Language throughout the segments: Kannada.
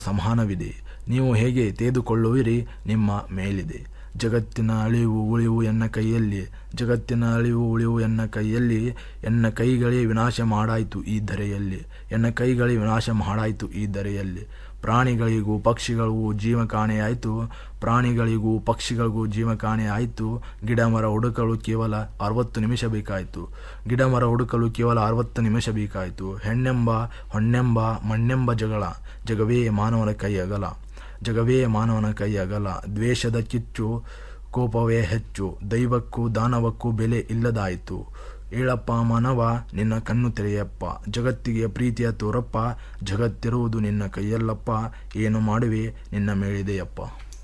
ಸಮಾನವಿದೆ ನೀವು ಹೇಗೆ ತೆಗೆದುಕೊಳ್ಳುವಿರಿ ನಿಮ್ಮ ಮೇಲಿದೆ ಜಗತ್ತಿನ ಅಳಿವು ಉಳಿವು ಎನ್ನ ಕೈಯಲ್ಲಿ ಜಗತ್ತಿನ ಅಳಿವು ಉಳಿವು ಎನ್ನ ಕೈಯಲ್ಲಿ ಎನ್ನ ಕೈಗಳೇ ವಿನಾಶ ಮಾಡಾಯಿತು ಈ ಧರೆಯಲ್ಲಿ ಎನ್ನ ಕೈಗಳೇ ವಿನಾಶ ಮಾಡಾಯಿತು ಈ ಧರೆಯಲ್ಲಿ ಪ್ರಾಣಿಗಳಿಗೂ ಪಕ್ಷಿಗಳಿಗೂ ಜೀವ ಕಾಣೆಯಾಯಿತು ಪ್ರಾಣಿಗಳಿಗೂ ಪಕ್ಷಿಗಳಿಗೂ ಜೀವ ಕಾಣೆ ಆಯಿತು ಗಿಡ ಮರ ಹುಡುಕಲು ಕೇವಲ ಅರವತ್ತು ನಿಮಿಷ ಬೇಕಾಯಿತು ಗಿಡ ಮರ ಹುಡುಕಲು ಕೇವಲ ಅರವತ್ತು ನಿಮಿಷ ಬೇಕಾಯಿತು ಹೆಣ್ಣೆಂಬ ಹೊಣ್ಣೆಂಬ ಮಣ್ಣೆಂಬ ಜಗಳ ಜಗವೇ ಮಾನವನ ಕೈ ಅಗಲ ಜಗವೇ ಮಾನವನ ಕೈ ಅಗಲ ದ್ವೇಷದ ಕಿಚ್ಚು ಕೋಪವೇ ಹೆಚ್ಚು ದೈವಕ್ಕೂ ದಾನವಕ್ಕೂ ಬೆಲೆ ಇಲ್ಲದಾಯಿತು ಏಳಪ್ಪ ಮಾನವ ನಿನ್ನ ಕಣ್ಣು ತೆರೆಯಪ್ಪ ಜಗತ್ತಿಗೆ ಪ್ರೀತಿಯ ತೋರಪ್ಪ ಜಗತ್ತಿರುವುದು ನಿನ್ನ ಕೈಯಲ್ಲಪ್ಪ ಏನು ಮಾಡುವೆ ನಿನ್ನ ಮೇಳಿದೆಯಪ್ಪ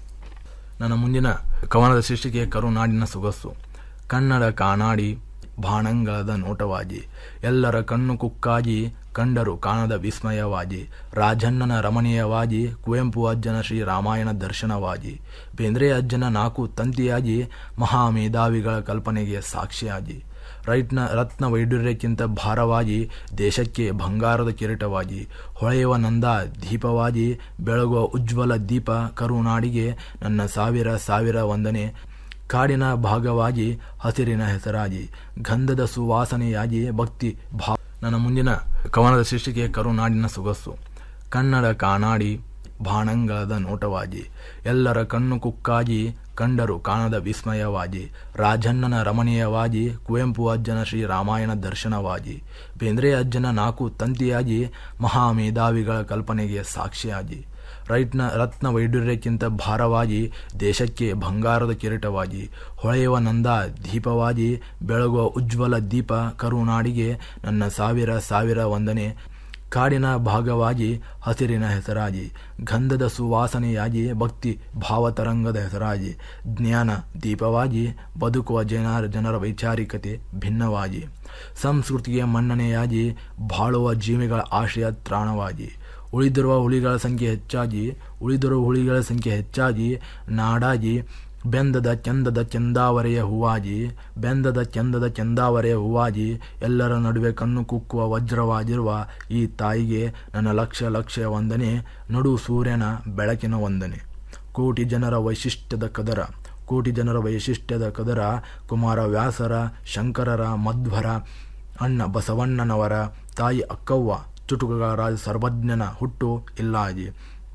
ನನ್ನ ಮುಂದಿನ ಕವನದ ಶೀರ್ಷಿಕೆ ಕರುನಾಡಿನ ಸೊಗಸು ಕನ್ನಡ ಕಾನಾಡಿ ಬಾಣಂಗಳದ ನೋಟವಾಗಿ ಎಲ್ಲರ ಕಣ್ಣು ಕುಕ್ಕಾಗಿ ಕಂಡರು ಕಾಣದ ವಿಸ್ಮಯವಾಗಿ ರಾಜಣ್ಣನ ರಮಣೀಯವಾಗಿ ಕುವೆಂಪು ಅಜ್ಜನ ಶ್ರೀ ರಾಮಾಯಣ ದರ್ಶನವಾಗಿ ಬೇಂದ್ರೆ ಅಜ್ಜನ ನಾಲ್ಕು ತಂತಿಯಾಗಿ ಮಹಾಮೇಧಾವಿಗಳ ಕಲ್ಪನೆಗೆ ಸಾಕ್ಷಿಯಾಗಿ ರೈಟ್ನ ರತ್ನ ವೈಡೂರ್ಯಕ್ಕಿಂತ ಭಾರವಾಗಿ ದೇಶಕ್ಕೆ ಬಂಗಾರದ ಕಿರೀಟವಾಗಿ ಹೊಳೆಯುವ ನಂದ ದೀಪವಾಗಿ ಬೆಳಗುವ ಉಜ್ವಲ ದೀಪ ಕರುನಾಡಿಗೆ ನನ್ನ ಸಾವಿರ ಸಾವಿರ ವಂದನೆ ಕಾಡಿನ ಭಾಗವಾಗಿ ಹಸಿರಿನ ಹೆಸರಾಗಿ ಗಂಧದ ಸುವಾಸನೆಯಾಗಿ ಭಕ್ತಿ ಭಾ ನನ್ನ ಮುಂದಿನ ಕವನದ ಶೀರ್ಷಿಕೆ ಕರುನಾಡಿನ ಸೊಗಸು ಕನ್ನಡ ಕಾನಾಡಿ ಬಾಣಂಗಳದ ನೋಟವಾಗಿ ಎಲ್ಲರ ಕಣ್ಣು ಕುಕ್ಕಾಗಿ ಕಂಡರು ಕಾಣದ ವಿಸ್ಮಯವಾಗಿ ರಾಜಣ್ಣನ ರಮಣೀಯವಾಗಿ ಕುವೆಂಪು ಅಜ್ಜನ ಶ್ರೀ ರಾಮಾಯಣ ದರ್ಶನವಾಗಿ ಬೇಂದ್ರೆ ಅಜ್ಜನ ನಾಲ್ಕು ತಂತಿಯಾಗಿ ಮಹಾಮೇಧಾವಿಗಳ ಕಲ್ಪನೆಗೆ ಸಾಕ್ಷಿಯಾಗಿ ರೈಟ್ನ ರತ್ನ ವೈಡೂರ್ಯಕ್ಕಿಂತ ಭಾರವಾಗಿ ದೇಶಕ್ಕೆ ಬಂಗಾರದ ಕಿರೀಟವಾಗಿ ಹೊಳೆಯುವ ನಂದ ದೀಪವಾಗಿ ಬೆಳಗುವ ಉಜ್ವಲ ದೀಪ ಕರುನಾಡಿಗೆ ನನ್ನ ಸಾವಿರ ಸಾವಿರ ವಂದನೆ ಕಾಡಿನ ಭಾಗವಾಗಿ ಹಸಿರಿನ ಹೆಸರಾಗಿ ಗಂಧದ ಸುವಾಸನೆಯಾಗಿ ಭಕ್ತಿ ಭಾವತರಂಗದ ಹೆಸರಾಗಿ ಜ್ಞಾನ ದೀಪವಾಗಿ ಬದುಕುವ ಜನರ ಜನರ ವೈಚಾರಿಕತೆ ಭಿನ್ನವಾಗಿ ಸಂಸ್ಕೃತಿಗೆ ಮನ್ನಣೆಯಾಗಿ ಬಾಳುವ ಜೀವಿಗಳ ಆಶಯ ತ್ರಾಣವಾಗಿ ಉಳಿದಿರುವ ಹುಲಿಗಳ ಸಂಖ್ಯೆ ಹೆಚ್ಚಾಗಿ ಉಳಿದಿರುವ ಹುಲಿಗಳ ಸಂಖ್ಯೆ ಹೆಚ್ಚಾಗಿ ನಾಡಾಗಿ ಬೆಂದದ ಚಂದದ ಚಂದಾವರೆಯ ಹೂವಾಗಿ ಬೆಂದದ ಚಂದದ ಚಂದಾವರೆಯ ಹೂವಾಗಿ ಎಲ್ಲರ ನಡುವೆ ಕಣ್ಣು ಕುಕ್ಕುವ ವಜ್ರವಾಗಿರುವ ಈ ತಾಯಿಗೆ ನನ್ನ ಲಕ್ಷ ಲಕ್ಷ ವಂದನೆ ನಡು ಸೂರ್ಯನ ಬೆಳಕಿನ ವಂದನೆ ಕೋಟಿ ಜನರ ವೈಶಿಷ್ಟ್ಯದ ಕದರ ಕೋಟಿ ಜನರ ವೈಶಿಷ್ಟ್ಯದ ಕದರ ಕುಮಾರ ವ್ಯಾಸರ ಶಂಕರರ ಮಧ್ವರ ಅಣ್ಣ ಬಸವಣ್ಣನವರ ತಾಯಿ ಅಕ್ಕವ್ವ ಚುಟುಕುಗಾರ ಸರ್ವಜ್ಞನ ಹುಟ್ಟು ಇಲ್ಲಾಗಿ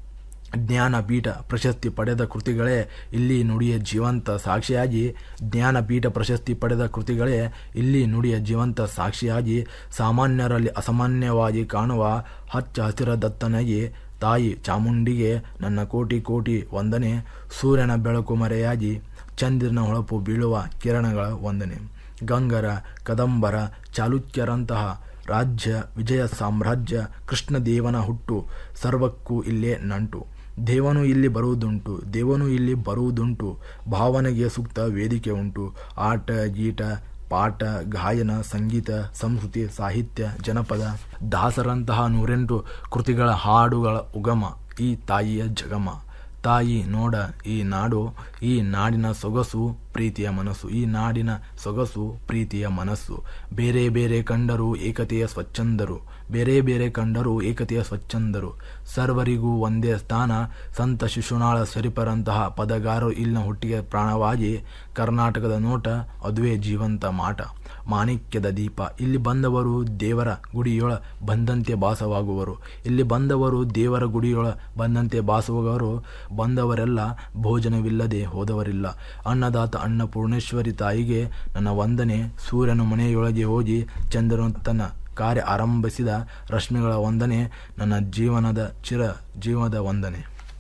ಜ್ಞಾನಪೀಠ ಪ್ರಶಸ್ತಿ ಪಡೆದ ಕೃತಿಗಳೇ ಇಲ್ಲಿ ನುಡಿಯ ಜೀವಂತ ಸಾಕ್ಷಿಯಾಗಿ ಜ್ಞಾನಪೀಠ ಪ್ರಶಸ್ತಿ ಪಡೆದ ಕೃತಿಗಳೇ ಇಲ್ಲಿ ನುಡಿಯ ಜೀವಂತ ಸಾಕ್ಷಿಯಾಗಿ ಸಾಮಾನ್ಯರಲ್ಲಿ ಅಸಾಮಾನ್ಯವಾಗಿ ಕಾಣುವ ಹಚ್ಚ ಹಸಿರ ದತ್ತನಾಗಿ ತಾಯಿ ಚಾಮುಂಡಿಗೆ ನನ್ನ ಕೋಟಿ ಕೋಟಿ ವಂದನೆ ಸೂರ್ಯನ ಬೆಳಕು ಮರೆಯಾಗಿ ಚಂದ್ರನ ಹೊಳಪು ಬೀಳುವ ಕಿರಣಗಳ ವಂದನೆ ಗಂಗರ ಕದಂಬರ ಚಾಲುಕ್ಯರಂತಹ ರಾಜ್ಯ ವಿಜಯ ಸಾಮ್ರಾಜ್ಯ ಕೃಷ್ಣದೇವನ ಹುಟ್ಟು ಸರ್ವಕ್ಕೂ ಇಲ್ಲೇ ನಂಟು ದೇವನು ಇಲ್ಲಿ ಬರುವುದುಂಟು ದೇವನು ಇಲ್ಲಿ ಬರುವುದುಂಟು ಭಾವನೆಗೆ ಸೂಕ್ತ ವೇದಿಕೆ ಉಂಟು ಆಟ ಗೀಟ ಪಾಠ ಗಾಯನ ಸಂಗೀತ ಸಂಸ್ಕೃತಿ ಸಾಹಿತ್ಯ ಜನಪದ ದಾಸರಂತಹ ನೂರೆಂಟು ಕೃತಿಗಳ ಹಾಡುಗಳ ಉಗಮ ಈ ತಾಯಿಯ ಜಗಮ ತಾಯಿ ನೋಡ ಈ ನಾಡು ಈ ನಾಡಿನ ಸೊಗಸು ಪ್ರೀತಿಯ ಮನಸ್ಸು ಈ ನಾಡಿನ ಸೊಗಸು ಪ್ರೀತಿಯ ಮನಸ್ಸು ಬೇರೆ ಬೇರೆ ಕಂಡರೂ ಏಕತೆಯ ಸ್ವಚ್ಛಂದರು ಬೇರೆ ಬೇರೆ ಕಂಡರೂ ಏಕತೆಯ ಸ್ವಚ್ಛಂದರು ಸರ್ವರಿಗೂ ಒಂದೇ ಸ್ಥಾನ ಸಂತ ಶಿಶುನಾಳ ಸರಿಪರಂತಹ ಪದಗಾರರು ಇಲ್ಲಿನ ಹುಟ್ಟಿಗೆ ಪ್ರಾಣವಾಗಿ ಕರ್ನಾಟಕದ ನೋಟ ಅದುವೇ ಜೀವಂತ ಮಾಟ ಮಾಣಿಕ್ಯದ ದೀಪ ಇಲ್ಲಿ ಬಂದವರು ದೇವರ ಗುಡಿಯೊಳ ಬಂದಂತೆ ಭಾಸವಾಗುವರು ಇಲ್ಲಿ ಬಂದವರು ದೇವರ ಗುಡಿಯೊಳ ಬಂದಂತೆ ಭಾಸವಾಗುವರು ಬಂದವರೆಲ್ಲ ಭೋಜನವಿಲ್ಲದೆ ಹೋದವರಿಲ್ಲ ಅನ್ನದಾತ ಅನ್ನಪೂರ್ಣೇಶ್ವರಿ ತಾಯಿಗೆ ನನ್ನ ವಂದನೆ ಸೂರ್ಯನ ಮನೆಯೊಳಗೆ ಹೋಗಿ ಚಂದ್ರನು ತನ್ನ ಕಾರ್ಯ ಆರಂಭಿಸಿದ ರಶ್ಮಿಗಳ ವಂದನೆ ನನ್ನ ಜೀವನದ ಚಿರ ಜೀವನದ ವಂದನೆ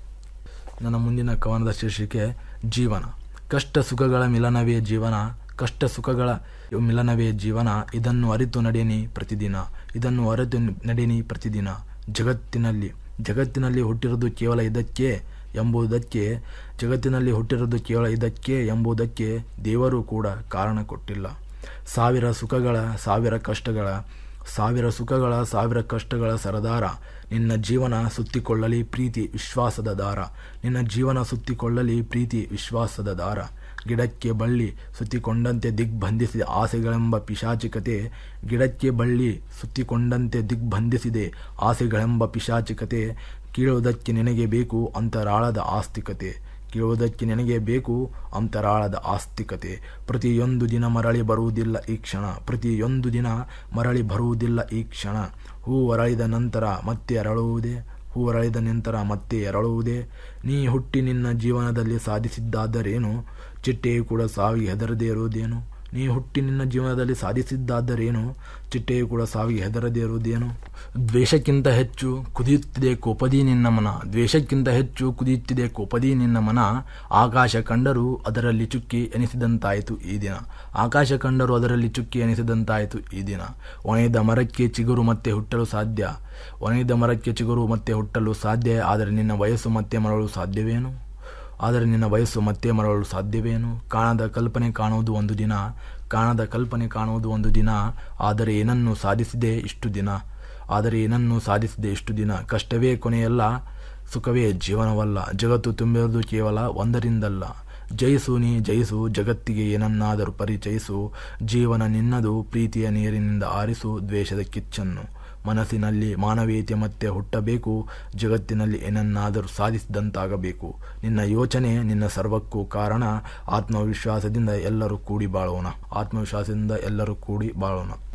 ನನ್ನ ಮುಂದಿನ ಕವನದ ಶೀರ್ಷಿಕೆ ಜೀವನ ಕಷ್ಟ ಸುಖಗಳ ಮಿಲನವೇ ಜೀವನ ಕಷ್ಟ ಸುಖಗಳ ಮಿಲನವೇ ಜೀವನ ಇದನ್ನು ಅರಿತು ನಡೆಯನಿ ಪ್ರತಿದಿನ ಇದನ್ನು ಅರಿತು ನಡೆಯನಿ ಪ್ರತಿದಿನ ಜಗತ್ತಿನಲ್ಲಿ ಜಗತ್ತಿನಲ್ಲಿ ಹುಟ್ಟಿರೋದು ಕೇವಲ ಇದಕ್ಕೆ ಎಂಬುದಕ್ಕೆ ಜಗತ್ತಿನಲ್ಲಿ ಹುಟ್ಟಿರೋದು ಕೇವಲ ಇದಕ್ಕೆ ಎಂಬುದಕ್ಕೆ ದೇವರು ಕೂಡ ಕಾರಣ ಕೊಟ್ಟಿಲ್ಲ ಸಾವಿರ ಸುಖಗಳ ಸಾವಿರ ಕಷ್ಟಗಳ ಸಾವಿರ ಸುಖಗಳ ಸಾವಿರ ಕಷ್ಟಗಳ ಸರದಾರ ನಿನ್ನ ಜೀವನ ಸುತ್ತಿಕೊಳ್ಳಲಿ ಪ್ರೀತಿ ವಿಶ್ವಾಸದ ದಾರ ನಿನ್ನ ಜೀವನ ಸುತ್ತಿಕೊಳ್ಳಲಿ ಪ್ರೀತಿ ವಿಶ್ವಾಸದ ದಾರ ಗಿಡಕ್ಕೆ ಬಳ್ಳಿ ಸುತ್ತಿಕೊಂಡಂತೆ ದಿಗ್ಬಂಧಿಸಿದ ಆಸೆಗಳೆಂಬ ಪಿಶಾಚಿಕತೆ ಗಿಡಕ್ಕೆ ಬಳ್ಳಿ ಸುತ್ತಿಕೊಂಡಂತೆ ದಿಗ್ಬಂಧಿಸಿದೆ ಆಸೆಗಳೆಂಬ ಪಿಶಾಚಿಕತೆ ಕೇಳುವುದಕ್ಕೆ ನಿನಗೆ ಬೇಕು ಅಂತರಾಳದ ಆಸ್ತಿಕತೆ ಕೇಳುವುದಕ್ಕೆ ನಿನಗೆ ಬೇಕು ಅಂತರಾಳದ ಆಸ್ತಿಕತೆ ಪ್ರತಿಯೊಂದು ದಿನ ಮರಳಿ ಬರುವುದಿಲ್ಲ ಈ ಕ್ಷಣ ಪ್ರತಿಯೊಂದು ದಿನ ಮರಳಿ ಬರುವುದಿಲ್ಲ ಈ ಕ್ಷಣ ಹೂ ಅರಳಿದ ನಂತರ ಮತ್ತೆ ಅರಳುವುದೇ ಹೂ ಅರಳಿದ ನಂತರ ಮತ್ತೆ ಅರಳುವುದೇ ನೀ ಹುಟ್ಟಿ ನಿನ್ನ ಜೀವನದಲ್ಲಿ ಸಾಧಿಸಿದ್ದಾದರೇನು ಚಿಟ್ಟೆಯು ಕೂಡ ಸಾವಿಗೆ ಹೆದರದೇ ಇರುವುದೇನು ನೀ ಹುಟ್ಟಿ ನಿನ್ನ ಜೀವನದಲ್ಲಿ ಸಾಧಿಸಿದ್ದಾದರೇನು ಚಿಟ್ಟೆಯು ಕೂಡ ಸಾವಿಗೆ ಹೆದರದೇ ಇರುವುದೇನು ದ್ವೇಷಕ್ಕಿಂತ ಹೆಚ್ಚು ಕುದಿಯುತ್ತಿದೆ ಕೋಪದಿ ನಿನ್ನ ಮನ ದ್ವೇಷಕ್ಕಿಂತ ಹೆಚ್ಚು ಕುದಿಯುತ್ತಿದೆ ಕೋಪದಿ ನಿನ್ನ ಮನ ಆಕಾಶ ಕಂಡರೂ ಅದರಲ್ಲಿ ಚುಕ್ಕಿ ಎನಿಸಿದಂತಾಯಿತು ಈ ದಿನ ಆಕಾಶ ಕಂಡರೂ ಅದರಲ್ಲಿ ಚುಕ್ಕಿ ಎನಿಸಿದಂತಾಯಿತು ಈ ದಿನ ಒಣಗಿದ ಮರಕ್ಕೆ ಚಿಗುರು ಮತ್ತೆ ಹುಟ್ಟಲು ಸಾಧ್ಯ ಒಣಗಿದ ಮರಕ್ಕೆ ಚಿಗುರು ಮತ್ತೆ ಹುಟ್ಟಲು ಸಾಧ್ಯ ಆದರೆ ನಿನ್ನ ವಯಸ್ಸು ಮತ್ತೆ ಮರಳಲು ಸಾಧ್ಯವೇನು ಆದರೆ ನಿನ್ನ ವಯಸ್ಸು ಮತ್ತೆ ಮರಳಲು ಸಾಧ್ಯವೇನು ಕಾಣದ ಕಲ್ಪನೆ ಕಾಣುವುದು ಒಂದು ದಿನ ಕಾಣದ ಕಲ್ಪನೆ ಕಾಣುವುದು ಒಂದು ದಿನ ಆದರೆ ಏನನ್ನು ಸಾಧಿಸಿದೆ ಇಷ್ಟು ದಿನ ಆದರೆ ಏನನ್ನು ಸಾಧಿಸಿದೆ ಇಷ್ಟು ದಿನ ಕಷ್ಟವೇ ಕೊನೆಯಲ್ಲ ಸುಖವೇ ಜೀವನವಲ್ಲ ಜಗತ್ತು ತುಂಬಿರುವುದು ಕೇವಲ ಒಂದರಿಂದಲ್ಲ ಜಯಿಸು ನೀ ಜಯಿಸು ಜಗತ್ತಿಗೆ ಏನನ್ನಾದರೂ ಪರಿಚಯಿಸು ಜೀವನ ನಿನ್ನದು ಪ್ರೀತಿಯ ನೀರಿನಿಂದ ಆರಿಸು ದ್ವೇಷದ ಕಿಚ್ಚನ್ನು ಮನಸ್ಸಿನಲ್ಲಿ ಮಾನವೀಯತೆ ಮತ್ತೆ ಹುಟ್ಟಬೇಕು ಜಗತ್ತಿನಲ್ಲಿ ಏನನ್ನಾದರೂ ಸಾಧಿಸಿದಂತಾಗಬೇಕು ನಿನ್ನ ಯೋಚನೆ ನಿನ್ನ ಸರ್ವಕ್ಕೂ ಕಾರಣ ಆತ್ಮವಿಶ್ವಾಸದಿಂದ ಎಲ್ಲರೂ ಕೂಡಿ ಬಾಳೋಣ ಆತ್ಮವಿಶ್ವಾಸದಿಂದ ಎಲ್ಲರೂ ಕೂಡಿ ಬಾಳೋಣ